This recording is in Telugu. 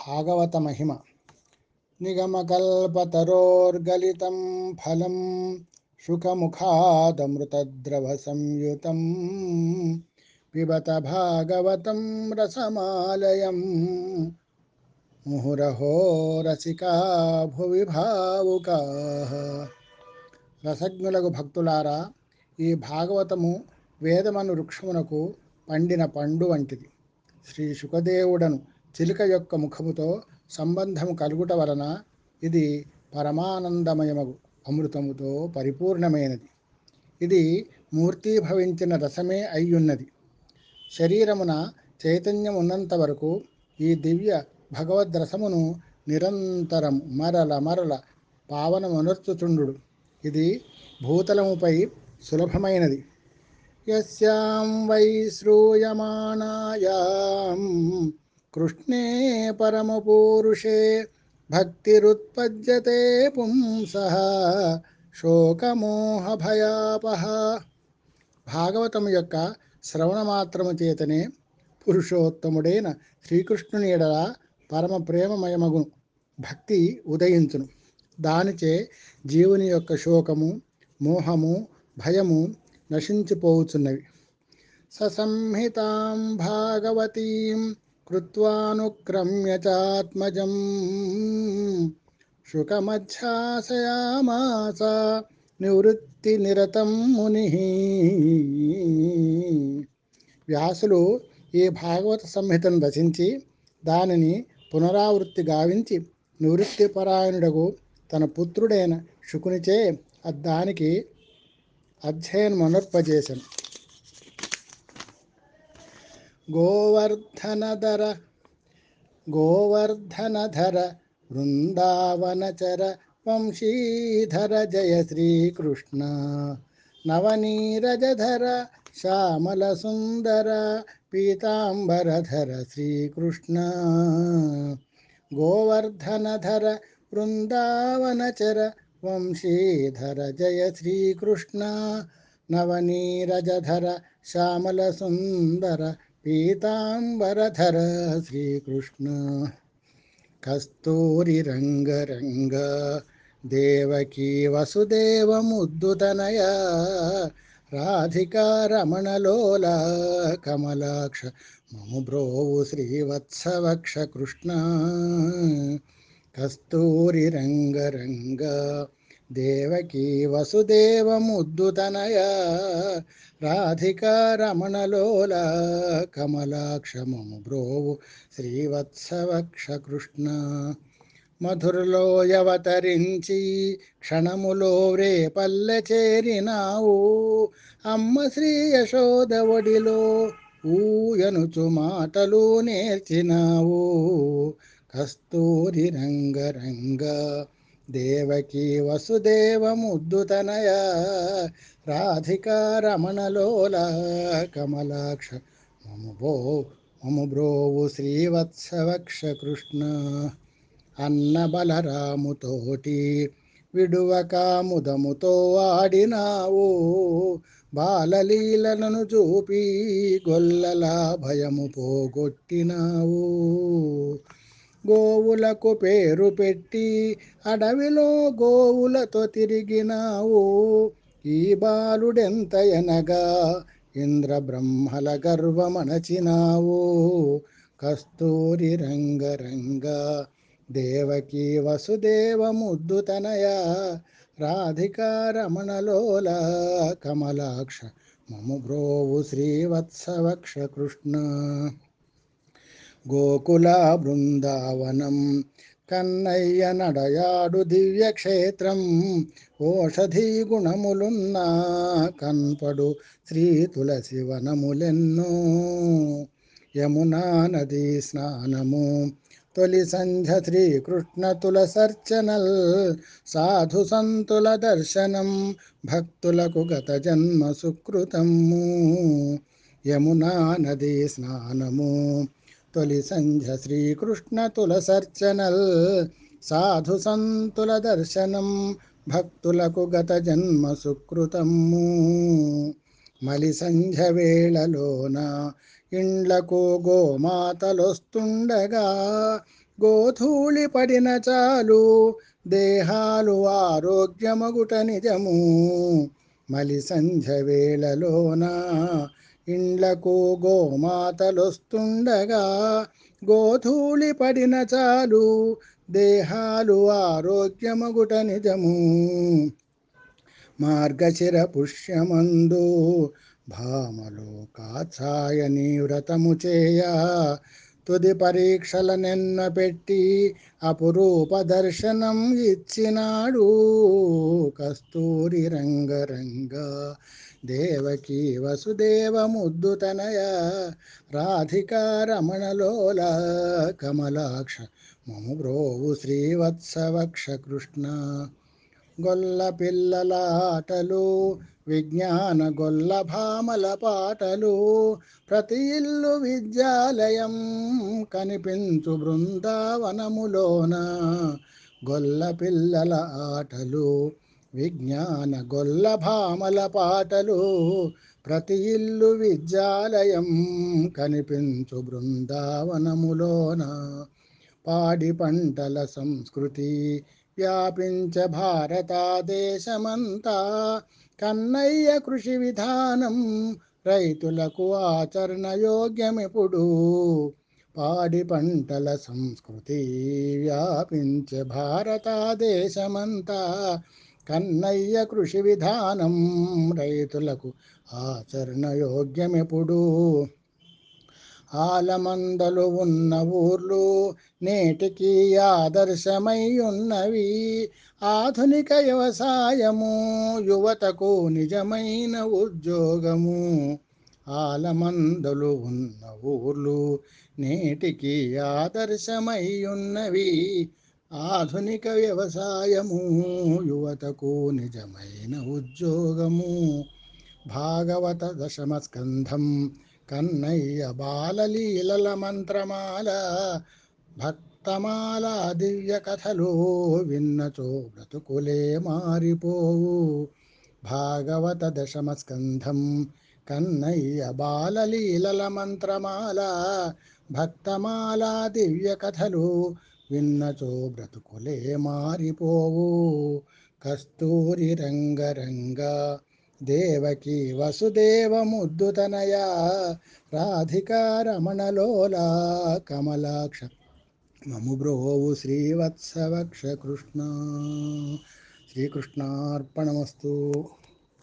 భాగవత మహిమ నిగమకల్పతరోర్గలితం ఫలం శుకముఖాదమృతద్రవ సంయుతం పిబత భాగవతం రసమాలయం ముహురహో రసికా భువి భావుకా రసజ్ఞులకు భక్తులారా ఈ భాగవతము వేదమను వృక్షమునకు పండిన పండు వంటిది శ్రీ శుకదేవుడను చిలుక యొక్క ముఖముతో సంబంధము కలుగుట వలన ఇది పరమానందమయమగు అమృతముతో పరిపూర్ణమైనది ఇది మూర్తీభవించిన రసమే అయ్యున్నది శరీరమున చైతన్యం ఉన్నంత వరకు ఈ దివ్య భగవద్రసమును నిరంతరం మరల మరల పావనమనర్చుచుండు ఇది భూతలముపై సులభమైనది యస్యాం వై శ్రూయమాణాయాం కృష్ణే పరమపూరుషే భక్తిరుత్పద్యతే పుంసః శోకమోహభయాపహ భాగవతం యొక్క శ్రవణ మాత్రము చేతనే పురుషోత్తముడైన శ్రీకృష్ణుని ఎడల పరమ ప్రేమమయమగును భక్తి ఉదయించును దానిచే జీవుని యొక్క శోకము మోహము భయము నశించిపోవుచున్నవి ససంహితాం భాగవతీం కృత్వానుక్రమ్య చాత్మజం శుకమధ్యాసయామాస నివృత్తి నిరతం ముని వ్యాసులు ఈ భాగవత సంహితను రచించి దానిని పునరావృత్తి గావించి నివృత్తి పరాయణుడకు తన పుత్రుడైన శుకునిచే దానికి అధ్యయనమనర్పజేశను గోవర్ధనధర గోవర్ధనధర వృందావనచర వంశీధర జయ శ్రీకృష్ణ నవనీరజధర శ్యామల సుందర పీతాంబరధర శ్రీకృష్ణ గోవర్ధనధర వృందావనచర వంశీధర జయ శ్రీకృష్ణ నవనీరజధర శ్యామల సుందర పీతాంబరధర శ్రీకృష్ణ కస్తూరి రంగ రంగ దేవకీ వసుదేవముద్దుతనయ రాధికా రమణలోల కమలాక్ష మము బ్రోవు శ్రీవత్సవక్ష కృష్ణ కస్తూరి రంగ రంగ దేవకీ వసుదేవముద్దుతనయ రాధికా రమణలోల కమలాక్ష మము బ్రోవు శ్రీవత్సవక్ష కృష్ణ మధురలో అవతరించి క్షణములో రేపల్లె చేరినావు అమ్మ శ్రీ యశోద ఒడిలో ఊయనుచు మాటలు నేర్చినావు కస్తూరి రంగ రంగ దేవకి వసుదేవ ముద్దుతనయ రాధికా రమణలోల కమలాక్ష మము బో మము బ్రోవు శ్రీవత్సవక్ష కృష్ణ అన్న బలరాముతోటి విడువక ముదముతో ఆడినావు బాలలీలను చూపి గొల్లలా భయము పోగొట్టినావు గోవులకు పేరు పెట్టి అడవిలో గోవులతో తిరిగినావు ఈ బాలుడెంత ఎనగా ఇంద్ర బ్రహ్మల గర్వమణచినావు కస్తూరి రంగ రంగ దేవకి వసుదేవ ముద్దుతనయ రాధికా రమణలోల కమలాక్ష మము బ్రోవు శ్రీవత్సవక్ష కృష్ణ గోకుల బృందావనం కన్నయ్య నడయాడు దివ్యక్షేత్రం ఓషధీ గుణములున్న కన్పడు శ్రీ తులసి వనములెన్నో యమునా నదీ స్నానము తొలి సంధ్య శ్రీకృష్ణ తులసర్చనల్ సాధు సంతుల దర్శనం భక్తులకు గత జన్మ సుకృతము యమునా నదీ స్నానము తొలి సంధ్య శ్రీకృష్ణ తులసర్చనల్ సాధు సంతుల దర్శనం భక్తులకు గత జన్మ సుకృతము మలి సంధ్య వేళలోన ఇండ్లకు గోమాతలొస్తుండగా గోధూళి పడిన చాలు దేహాలు ఆరోగ్యమగుట నిజము మలి సంధ్య వేళలోన ఇండ్లకు గోమాతలొస్తుండగా గోధూళి పడిన చాలు దేహాలు ఆరోగ్యమగుట నిజము మార్గశిర పుష్యమందు భామలు కాచాయని వ్రతము చేయ తుది పరీక్షల నిన్న పెట్టి అపురూప దర్శనం ఇచ్చినాడు కస్తూరి రంగరంగ దేవకి వసుదేవ ముద్దుతనయ రాధికా రమణలోల కమలాక్ష మము బ్రోవు శ్రీవత్సవక్ష కృష్ణ గొల్ల పిల్లల ఆటలు విజ్ఞాన గొల్ల భామల పాటలు ప్రతి ఇల్లు విద్యాలయం కనిపించు బృందావనములోన గొల్ల పిల్లల ఆటలు విజ్ఞాన గొల్ల భామల పాటలు ప్రతి ఇల్లు విద్యాలయం కనిపించు బృందావనములోన పాడి పంటల సంస్కృతి వ్యాపించ భారతదేశమంతా కన్నయ్య కృషి విధానం రైతులకు ఆచరణ యోగ్యమిప్పుడు పాడి పంటల సంస్కృతి వ్యాపించ భారతదేశమంతా కన్నయ్య కృషి విధానం రైతులకు ఆచరణ యోగ్యమిప్పుడు ఆలమందలు ఉన్న ఊర్లు నేటికి ఆదర్శమై ఉన్నవి ఆధునిక వ్యవసాయము యువతకు నిజమైన ఉద్యోగము ఆలమందలు ఉన్న ఊర్లు నేటికి ఆదర్శమై ఉన్నవి ఆధునిక వ్యవసాయము యువతకు నిజమైన ఉద్యోగము భాగవత దశమ స్కంధం కన్నయ్య బాలలీలల మంత్రమాల భక్తమాల దివ్య కథలు విన్నచో బ్రతుకులే మారిపోవు భాగవత దశమ స్కంధం కన్నయ్య బాలలీలల మంత్రమాల భక్తమాల దివ్య కథలు విన్నచో బ్రతుకులే మారిపోవు కస్తూరి రంగరంగ దేవకి వసుదేవ ముద్దుతనయ రాధికా రమణలోల కమలాక్ష మము బ్రోవు శ్రీవత్సవక్ష కృష్ణ శ్రీకృష్ణార్పణమస్తు